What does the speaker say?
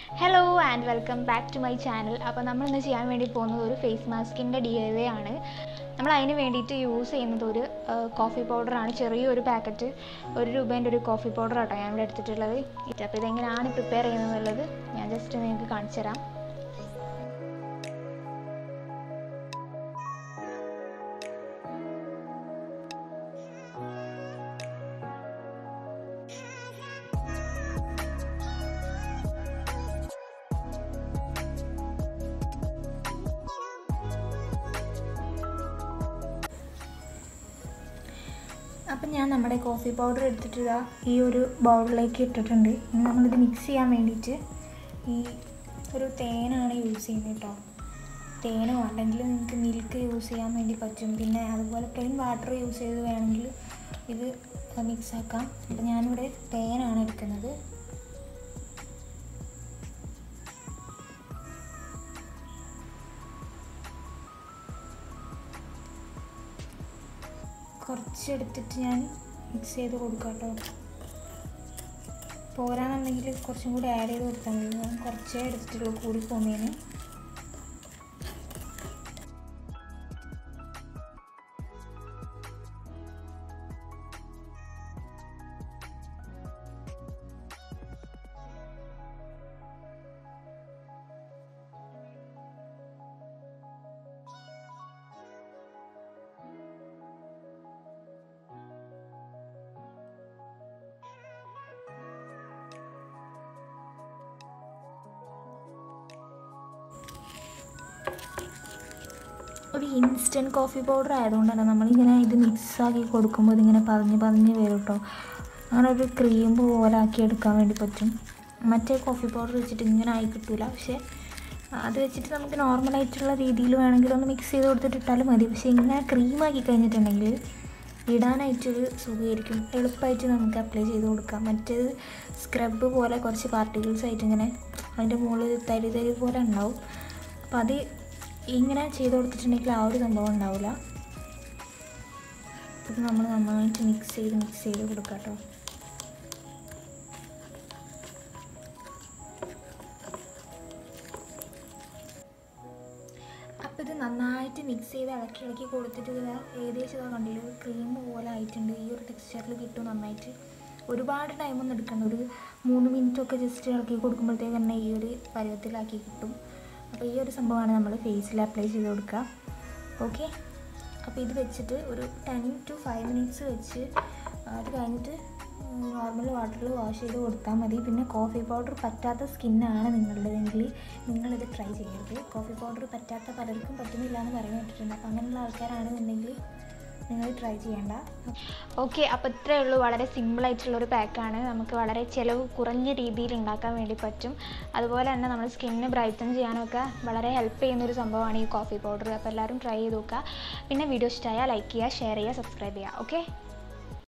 hello and welcome back to my channel അപ്പോൾ നമ്മൾ ഇന്ന് ചെയ്യാൻ വേണ്ടി പോകുന്നത് ഒരു ഫേസ് മാസ്കിൻ്റെ ഡി ഐ വേ ആണ് നമ്മൾ അതിന് വേണ്ടിയിട്ട് യൂസ് ചെയ്യുന്നത് ഒരു കോഫി പൗഡറാണ് ചെറിയൊരു പാക്കറ്റ് ഒരു രൂപേൻ്റെ ഒരു കോഫി പൗഡർ ആട്ടോ ഞാൻ ഇവിടെ എടുത്തിട്ടുള്ളത് അപ്പോൾ ഇതെങ്ങനെയാണ് പ്രിപ്പയർ ചെയ്യുന്നത് എന്നുള്ളത് ഞാൻ ജസ്റ്റ് നിങ്ങൾക്ക് കാണിച്ചു തരാം അപ്പം ഞാൻ നമ്മുടെ കോഫി പൗഡർ എടുത്തിട്ട് ഇതാ ഈ ഒരു ബൗളിലേക്ക് ഇട്ടിട്ടുണ്ട് ഇനി നമ്മളിത് മിക്സ് ചെയ്യാൻ വേണ്ടിയിട്ട് ഈ ഒരു തേനാണ് യൂസ് ചെയ്യുന്നത് കേട്ടോ തേനോ അല്ലെങ്കിൽ നിങ്ങൾക്ക് മിൽക്ക് യൂസ് ചെയ്യാൻ വേണ്ടി പറ്റും പിന്നെ അതുപോലെ പ്ലെയിൻ വാട്ടർ യൂസ് ചെയ്ത് വേണമെങ്കിൽ ഇത് മിക്സ് ആക്കാം അപ്പം ഞാനിവിടെ തേനാണ് എടുക്കുന്നത് കുറച്ചെടുത്തിട്ട് ഞാൻ മിക്സ് ചെയ്ത് കൊടുക്കാം കേട്ടോ പോരാന്നുണ്ടെങ്കിൽ കുറച്ചും കൂടി ആഡ് ചെയ്ത് കൊടുത്താൽ മതി ഞാൻ കുറച്ചേ എടുത്തിട്ടുള്ളൂ കൂടി പോകുന്നതിന് ഒരു ഇൻസ്റ്റൻറ്റ് കോഫി പൗഡർ ആയതുകൊണ്ട് തന്നെ നമ്മളിങ്ങനെ ഇത് മിക്സാക്കി കൊടുക്കുമ്പോൾ ഇതിങ്ങനെ പതിഞ്ഞ് പതിഞ്ഞ് വരും കേട്ടോ അങ്ങനെ ഒരു ക്രീം പോലെ ആക്കി എടുക്കാൻ വേണ്ടി പറ്റും മറ്റേ കോഫി പൗഡർ വെച്ചിട്ട് ഇങ്ങനെ ആയി കിട്ടില്ല പക്ഷേ അത് വെച്ചിട്ട് നമുക്ക് നോർമലായിട്ടുള്ള രീതിയിൽ വേണമെങ്കിൽ ഒന്ന് മിക്സ് ചെയ്ത് കൊടുത്തിട്ട് ഇട്ടാലും മതി പക്ഷേ ഇങ്ങനെ ക്രീമാക്കി കഴിഞ്ഞിട്ടുണ്ടെങ്കിൽ ഇടാനായിട്ടൊരു സുഖമായിരിക്കും എളുപ്പമായിട്ട് നമുക്ക് അപ്ലൈ ചെയ്ത് കൊടുക്കാം മറ്റേത് സ്ക്രബ് പോലെ കുറച്ച് പാർട്ടിക്കിൾസ് ആയിട്ട് ഇങ്ങനെ അതിൻ്റെ മുകളിൽ തരി തരി പോലെ ഉണ്ടാവും അപ്പോൾ അത് ഇങ്ങനെ ചെയ്ത് കൊടുത്തിട്ടുണ്ടെങ്കിൽ ആ ഒരു സംഭവം ഉണ്ടാവില്ല ഇത് നമ്മൾ നന്നായിട്ട് മിക്സ് ചെയ്ത് മിക്സ് ചെയ്ത് കൊടുക്കാം കേട്ടോ അപ്പോൾ ഇത് നന്നായിട്ട് മിക്സ് ചെയ്ത് ഇളക്കി ഇളക്കി കൊടുത്തിട്ട് ഇത് ഏകദേശം ഇതാ കണ്ടില്ല ക്രീം പോലെ ആയിട്ടുണ്ട് ഈ ഒരു ടെക്സ്ചറിൽ കിട്ടും നന്നായിട്ട് ഒരുപാട് ടൈമൊന്നും എടുക്കണ്ട ഒരു മൂന്ന് മിനിറ്റ് ഒക്കെ ജസ്റ്റ് ഇളക്കി കൊടുക്കുമ്പോഴത്തേക്ക് തന്നെ ഈ ഒരു പരുവത്തിലാക്കി കിട്ടും അപ്പോൾ ഈ ഒരു സംഭവമാണ് നമ്മൾ ഫേസിൽ അപ്ലൈ ചെയ്ത് കൊടുക്കുക ഓക്കെ അപ്പോൾ ഇത് വെച്ചിട്ട് ഒരു ടെൻ ടു ഫൈവ് മിനിറ്റ്സ് വെച്ച് അത് കഴിഞ്ഞിട്ട് നോർമൽ വാട്ടറിൽ വാഷ് ചെയ്ത് കൊടുത്താൽ മതി പിന്നെ കോഫി പൗഡർ പറ്റാത്ത സ്കിന്നാണ് നിങ്ങളുടേതെങ്കിൽ നിങ്ങളിത് ട്രൈ ചെയ്യരുത് കോഫി പൗഡർ പറ്റാത്ത പലർക്കും പറ്റുന്നില്ല എന്ന് പറയുന്നത് കേട്ടിട്ടുണ്ട് അപ്പോൾ അങ്ങനെയുള്ള ആൾക്കാരാണെന്നുണ്ടെങ്കിൽ നിങ്ങൾ ട്രൈ ചെയ്യേണ്ട ഓക്കെ അപ്പോൾ ഇത്രയേ ഉള്ളൂ വളരെ സിമ്പിളായിട്ടുള്ളൊരു പാക്കാണ് നമുക്ക് വളരെ ചിലവ് കുറഞ്ഞ രീതിയിൽ ഉണ്ടാക്കാൻ വേണ്ടി പറ്റും അതുപോലെ തന്നെ നമ്മൾ സ്കിന്ന് ബ്രൈറ്റൻ ചെയ്യാനൊക്കെ വളരെ ഹെൽപ്പ് ചെയ്യുന്നൊരു സംഭവമാണ് ഈ കോഫി പൗഡർ അപ്പോൾ എല്ലാവരും ട്രൈ ചെയ്ത് നോക്കുക പിന്നെ വീഡിയോ ഇഷ്ടമായാൽ ലൈക്ക് ചെയ്യുക ഷെയർ ചെയ്യുക സബ്സ്ക്രൈബ് ചെയ്യുക ഓക്കെ